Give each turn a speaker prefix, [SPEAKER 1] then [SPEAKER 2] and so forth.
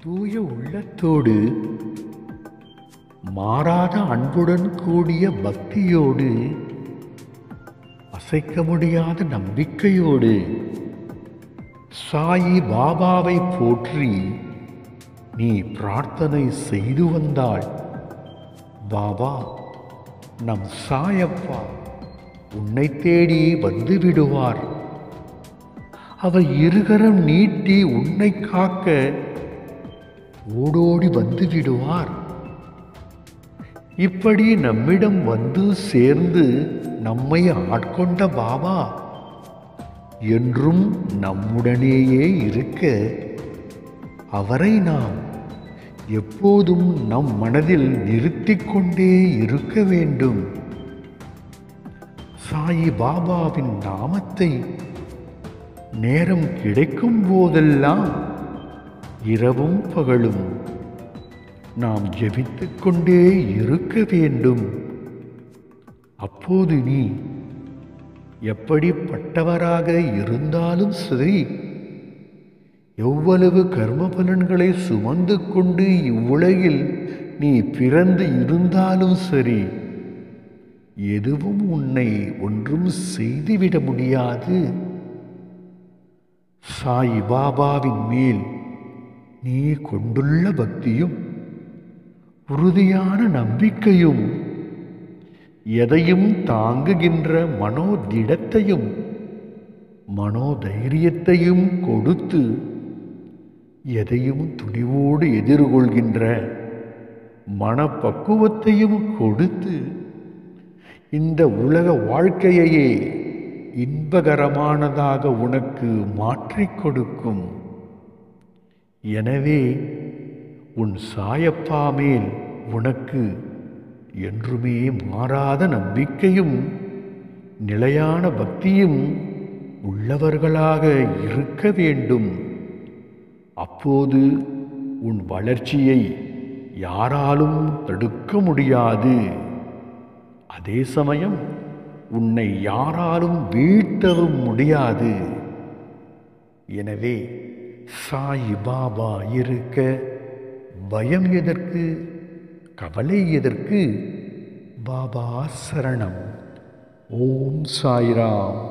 [SPEAKER 1] தூய உள்ளத்தோடு மாறாத அன்புடன் கூடிய பக்தியோடு அசைக்க முடியாத நம்பிக்கையோடு சாயி பாபாவை போற்றி நீ பிரார்த்தனை செய்து வந்தாள் பாபா நம் சாயப்பா உன்னை தேடி வந்து விடுவார் அவர் இருகரம் நீட்டி உன்னை காக்க ஓடோடி வந்து விடுவார் இப்படி நம்மிடம் வந்து சேர்ந்து நம்மை ஆட்கொண்ட பாபா என்றும் நம்முடனேயே இருக்க அவரை நாம் எப்போதும் நம் மனதில் நிறுத்திக் கொண்டே இருக்க வேண்டும் சாயி பாபாவின் நாமத்தை நேரம் கிடைக்கும் போதெல்லாம் இரவும் பகலும் நாம் ஜெபித்துக் கொண்டே இருக்க வேண்டும் அப்போது நீ எப்படிப்பட்டவராக இருந்தாலும் சரி எவ்வளவு கர்ம பலன்களை சுமந்து கொண்டு இவ்வுலகில் நீ பிறந்து இருந்தாலும் சரி எதுவும் உன்னை ஒன்றும் செய்துவிட முடியாது சாய் பாபாவின் மேல் நீ கொண்டுள்ள பக்தியும் உறுதியான நம்பிக்கையும் எதையும் தாங்குகின்ற மனோதிடத்தையும் மனோதைரியத்தையும் கொடுத்து எதையும் துணிவோடு எதிர்கொள்கின்ற மனப்பக்குவத்தையும் கொடுத்து இந்த உலக வாழ்க்கையையே இன்பகரமானதாக உனக்கு மாற்றிக் கொடுக்கும் எனவே உன் சாயப்பா மேல் உனக்கு என்றுமே மாறாத நம்பிக்கையும் நிலையான பக்தியும் உள்ளவர்களாக இருக்க வேண்டும் அப்போது உன் வளர்ச்சியை யாராலும் தடுக்க முடியாது அதே சமயம் உன்னை யாராலும் வீழ்த்தவும் முடியாது எனவே சாய் பாபா இருக்க பயம் எதற்கு கவலை எதற்கு பாபா சரணம் ஓம் சாய்ராம்